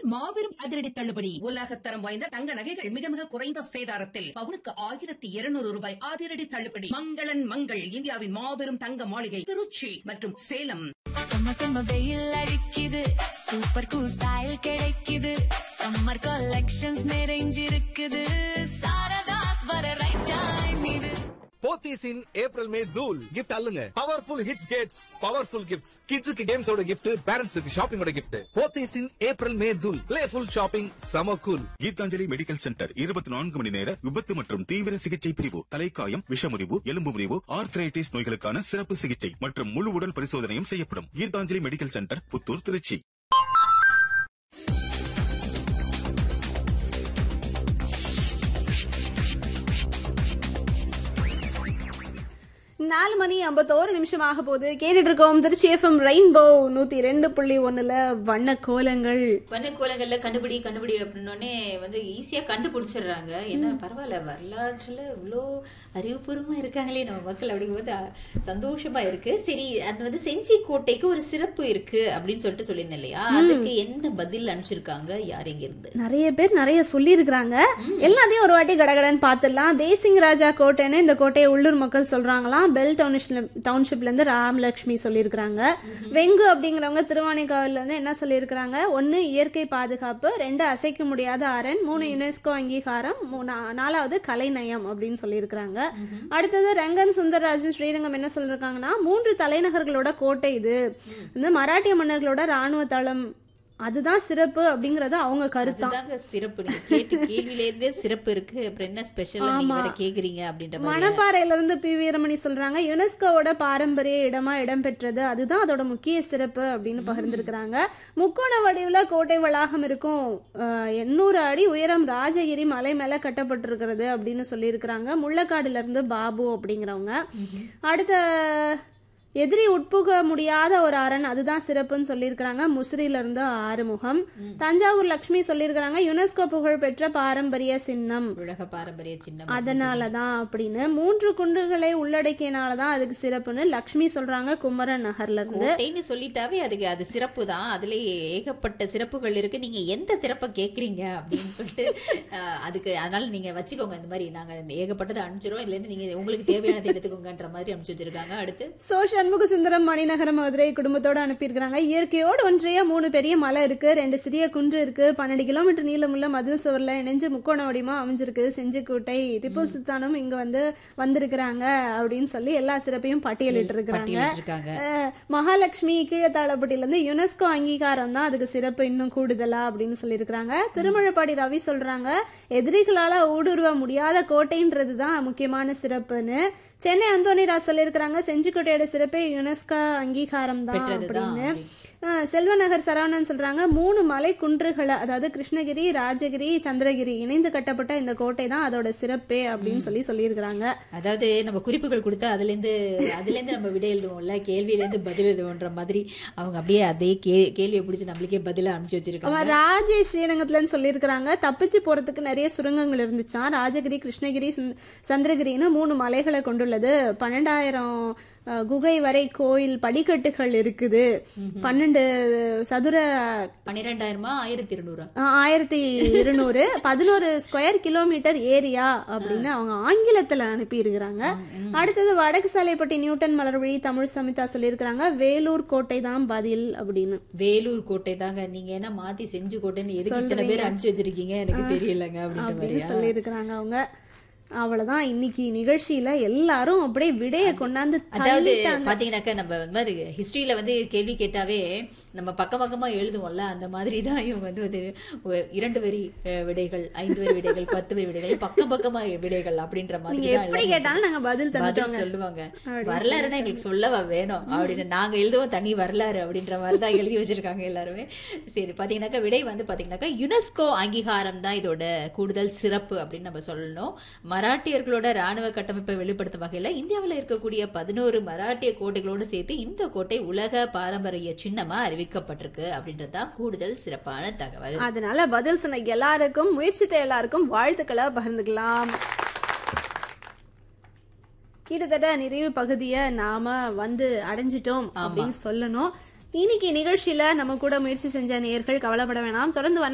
மாபெரும் அதிரடி தள்ளுபடி உலகத்தரம் வாய்ந்த தங்க நகைகள் மிக மிக குறைந்த சேதாரத்தில் பவுனுக்கு ஆயிரத்தி இருநூறு ரூபாய் அதிரடி தள்ளுபடி மங்களன் மங்கள் இந்தியாவின் மாபெரும் தங்க மாளிகை திருச்சி மற்றும் சேலம் செம்ம செம்ம வெயில் அடிக்குது சூப்பர் கூல் ஸ்டைல் கிடைக்குது சம்மர் கலெக்ஷன்ஸ் நிறைஞ்சிருக்குது சாரதாஸ் வர ரைட் டைம் இது போத்தீஸ் இன் ஏப்ரல் மே தூல் கிஃப்ட் அல்லுங்க பவர்ஃபுல் ஹிட்ஸ் கேட்ஸ் பவர்ஃபுல் கிஃப்ட்ஸ் கிட்ஸுக்கு கேம்ஸோட கிஃப்ட் பேரண்ட்ஸுக்கு ஷாப்பிங்கோட gift Pothys in April May தூல் பிளேஃபுல் ஷாப்பிங் சம கூல் கீதாஞ்சலி மெடிக்கல் சென்டர் இருபத்தி நான்கு மணி நேர விபத்து மற்றும் தீவிர சிகிச்சை பிரிவு தலைக்காயம் விஷமுறிவு எலும்பு முறிவு ஆர்த்ரைட்டிஸ் நோய்களுக்கான சிறப்பு சிகிச்சை மற்றும் முழு உடல் பரிசோதனையும் செய்யப்படும் கீதாஞ்சலி மெடிக்கல் சென்டர் புத்தூர் திருச்சி நாலு மணி ஐம்பத்தோரு நிமிஷம் ஆக போகுது கேட்டுட்டு இருக்கோம் திருச்சி எஃப்எம் ரெயின்போ நூத்தி ரெண்டு புள்ளி ஒண்ணுல வண்ண கோலங்கள் வண்ண கோலங்கள்ல கண்டுபிடி கண்டுபிடி அப்படின்னோடனே வந்து ஈஸியா கண்டுபிடிச்சிடுறாங்க என்ன பரவாயில்ல வரலாற்றுல இவ்வளோ அறிவுபூர்வமா இருக்காங்களே நம்ம மக்கள் அப்படிங்கும்போது அஹ், சந்தோஷமா இருக்கு சரி அது வந்து செஞ்சி கோட்டைக்கு ஒரு சிறப்பு இருக்கு அப்படின்னு சொல்லிட்டு சொல்லியிருந்தேன் இல்லையா அதுக்கு என்ன பதில் அனுப்பிச்சிருக்காங்க யார் எங்க இருந்து நிறைய பேர் நிறைய சொல்லியிருக்கிறாங்க எல்லாத்தையும் ஒரு வாட்டி கடகடன்னு பார்த்துடலாம் தேசிங் ராஜா கோட்டைன்னு இந்த கோட்டையை உள்ளூர் மக்கள் சொல்றாங்களாம் பெல் டவுன்ஷிப்ல டவுன்ஷிப்ல இருந்து ராமலட்சுமி சொல்லியிருக்கிறாங்க வெங்கு அப்படிங்கிறவங்க திருவானைக்காவில இருந்து என்ன சொல்லியிருக்கிறாங்க ஒன்னு இயற்கை பாதுகாப்பு ரெண்டு அசைக்க முடியாத அரண் மூணு யுனெஸ்கோ அங்கீகாரம் மூணா- நாலாவது கலைநயம் அப்படின்னு சொல்லியிருக்கிறாங்க அடுத்தது ரங்கன் சுந்தரராஜன் ஸ்ரீரங்கம் என்ன சொல்லியிருக்காங்கன்னா மூன்று தலைநகர்களோட கோட்டை இது வந்து மராட்டிய மன்னர்களோட ராணுவ தளம் அதுதான் சிறப்பு அப்படிங்கறது அவங்க கருத்தாம் அதுதாங்க சிறப்பு நீங்க கேட்டு கேள்வியில இருந்தே சிறப்பு இருக்கு அப்புறம் என்ன ஸ்பெஷல் நீங்க வேற கேக்குறீங்க அப்படின்ற மாதிரி மணப்பாறையில இருந்து பி வீரமணி சொல்றாங்க யுனெஸ்கோவோட பாரம்பரிய இடமா இடம்பெற்றது அதுதான் அதோட முக்கிய சிறப்பு அப்படின்னு பகிர்ந்திருக்கிறாங்க முக்கோண வடிவுல கோட்டை வளாகம் இருக்கும் அஹ், எண்ணூறு அடி உயரம் ராஜகிரி மலை மேல கட்டப்பட்டிருக்கிறது அப்படின்னு சொல்லியிருக்கிறாங்க முள்ளக்காடுல இருந்து பாபு அப்படிங்கிறவங்க அடுத்த எதிரி உட்புக முடியாத ஒரு அரண் அதுதான் சிறப்புன்னு சொல்லியிருக்கிறாங்க முசிறியில இருந்து ஆறுமுகம் தஞ்சாவூர் லக்ஷ்மி சொல்லியிருக்கிறாங்க யுனெஸ்கோ புகழ் பெற்ற பாரம்பரிய சின்னம் உலக பாரம்பரிய சின்னம் அதனாலதான் அப்படின்னு மூன்று குன்றுகளை உள்ளடக்கியனாலதான் அதுக்கு சிறப்புன்னு லக்ஷ்மி சொல்றாங்க குமரன் நகர்ல இருந்து கோட்டைன்னு சொல்லிட்டாவே அதுக்கு அது சிறப்பு தான் அதுல ஏகப்பட்ட சிறப்புகள் இருக்கு நீங்க எந்த சிறப்பை கேக்குறீங்க அப்படின்னு சொல்லிட்டு அஹ், அதுக்கு அதனால நீங்க வச்சுக்கோங்க இந்த மாதிரி நாங்க ஏகப்பட்டதை அனுப்பிச்சிரும் இதுல இருந்து நீங்க உங்களுக்கு தேவையானதை எடுத்துக்கோங்கன்ற மாதிரி அனுப்பிச்சு வச்சிருக்காங்க அடுத்து சோ சண்முக சுந்தரம் மணிநகரம் மதுரை குடும்பத்தோட அனுப்பியிருக்கிறாங்க இயற்கையோடு ஒன்றிய மூணு பெரிய மலை இருக்கு ரெண்டு சிறிய குன்று இருக்கு பன்னெண்டு கிலோமீட்டர் நீளமுள்ள மதில் சுவர்ல இணைஞ்சு முக்கோண வடிவமா அமைஞ்சிருக்கு செஞ்சிக்கோட்டை திப்புல் சுல்தானும் இங்க வந்து வந்திருக்கிறாங்க அப்படின்னு சொல்லி எல்லா சிறப்பையும் பட்டியலிட்டு இருக்கிறாங்க பட்டியலிட்டிருக்காங்க. அஹ், மகாலட்சுமி கீழத்தாளப்பட்டியில இருந்து யுனெஸ்கோ அங்கீகாரம் தான் அதுக்கு சிறப்பு இன்னும் கூடுதலா அப்படின்னு சொல்லியிருக்கிறாங்க திருமழப்பாடி ரவி சொல்றாங்க எதிரிகளால ஊடுருவ முடியாத கோட்டைன்றது தான் முக்கியமான சிறப்புன்னு சென்னை அந்தோனிராஜ் சொல்லியிருக்கிறாங்க செஞ்சிக்கோட்டையோட சிறப்பே யுனெஸ்கோ அங்கீகாரம் தான் பெற்றதுதான் அப்படின்னு அஹ், செல்வநகர் சரவணன் சொல்றாங்க மூணு மலை குன்றுகளை அதாவது கிருஷ்ணகிரி ராஜகிரி சந்திரகிரி இணைந்து கட்டப்பட்ட இந்த கோட்டை தான் அதோட சிறப்பே அப்படின்னு சொல்லி சொல்லியிருக்கிறாங்க அதாவது நம்ம குறிப்புகள் கொடுத்தா அதுல இருந்து அதுல இருந்து நம்ம விடை எழுதுவோம்ல கேள்வியில இருந்து பதில் எழுதுவோன்ற மாதிரி அவங்க அப்படியே அதே கே கேள்வியை பிடிச்சி நம்மளுக்கே பதில அனுப்பிச்சு வச்சிருக்காங்க அவன் ராஜேஷ் ஸ்ரீரங்கத்துலன்னு சொல்லியிருக்கிறாங்க தப்பிச்சு போறதுக்கு நிறைய சுரங்கங்கள் இருந்துச்சாம் ராஜகிரி கிருஷ்ணகிரி சந்த்- சந்திரகிரின்னு மூணு மலைகளை கொண்டுள்ளது பன்னெண்டாயிரம் அஹ், குகை வரை கோயில் படிக்கட்டுகள் இருக்குது பன்னெண்டு சதுர பன்னிரெண்டாயிரமா ஆயிரத்தி இருநூறா அஹ், ஆயிரத்தி இருநூறு பதினோரு ஸ்கொயர் கிலோமீட்டர் ஏரியா அப்படின்னு அவங்க ஆங்கிலத்துல அனுப்பி இருக்கிறாங்க அடுத்தது வடக்கு சாலைப்பட்டி நியூட்டன் மலர்வழி தமிழ் சமிதா சொல்லியிருக்கிறாங்க வேலூர் கோட்டை தான் பதில் அப்படின்னு வேலூர் கோட்டை தாங்க நீங்க என்ன மாத்தி செஞ்சு கோட்டைன்னு எதுக்கு இத்தனை பேர் அனுப்பிச்சு வச்சிருக்கீங்க எனக்கு தெரியலங்க அப்படின்ற அப்படின்னு மாதிரியா சொல்லியிருக்கிறாங்க அவங்க அவ்வளவுதான் இன்னைக்கு நிகழ்ச்சியில எல்லாரும் அப்படியே விடைய கொண்டாந்து அதாவது தள்ளிட்டாங்க. பாத்தீங்கன்னாக்கா நம்ம இந்த மாதிரி ஹிஸ்டரியில வந்து கேள்வி கேட்டாவே நம்ம பக்க பக்கமா எழுதுவோம்ல அந்த மாதிரி தான் இவங்க வந்து வந்து ஒ- இரண்டு வரி அஹ், விடைகள் ஐந்து வரி விடைகள் பத்து வரி விடைகள் பக்க பக்கமா விடைகள் அப்படின்ற மாதிரி நீங்க தான் எப்படி எல்லாமே கேட்டாலும் நாங்க பதில் பதில் தந்துட்டோங்க சொல்லுவாங்க வரலாறுனா எங்களுக்கு சொல்லவா வேணும் அப்படின்னு நாங்க எழுதுவோம் தனி வரலாறு அப்படின்ற மாதிரி தான் எழுதி வச்சிருக்காங்க எல்லாருமே சரி பாத்தீங்கன்னாக்கா விடை வந்து பாத்தீங்கன்னாக்கா யுனெஸ்கோ அங்கீகாரம் தான் இதோட கூடுதல் சிறப்பு அப்படின்னு நம்ம சொல்லணும் மராட்டியர்களோட ராணுவ கட்டமைப்பை வெளிப்படுத்தும் வகையில இந்தியாவில் இருக்கக்கூடிய பதினோரு மராட்டிய கோட்டைகளோடு சேர்த்து இந்த கோட்டை உலக பாரம்பரிய சின்னமா அறிவிக்கப்பட்டிருக்கு அப்படின்றது தான் கூடுதல் சிறப்பான தகவல் அதனால பதில் சொன்ன எல்லாருக்கும் முயற்சித்த எல்லாருக்கும் வாழ்த்துக்களை பகிர்ந்துக்கலாம் கிட்டத்தட்ட நிறைவு பகுதியை நாம வந்து அடைஞ்சிட்டோம் அப்படின்னு சொல்லணும் இன்னைக்கு நிகழ்ச்சியில நம்ம கூட முயற்சி செஞ்ச நேயர்கள் கவலைப்பட வேணாம் தொடர்ந்து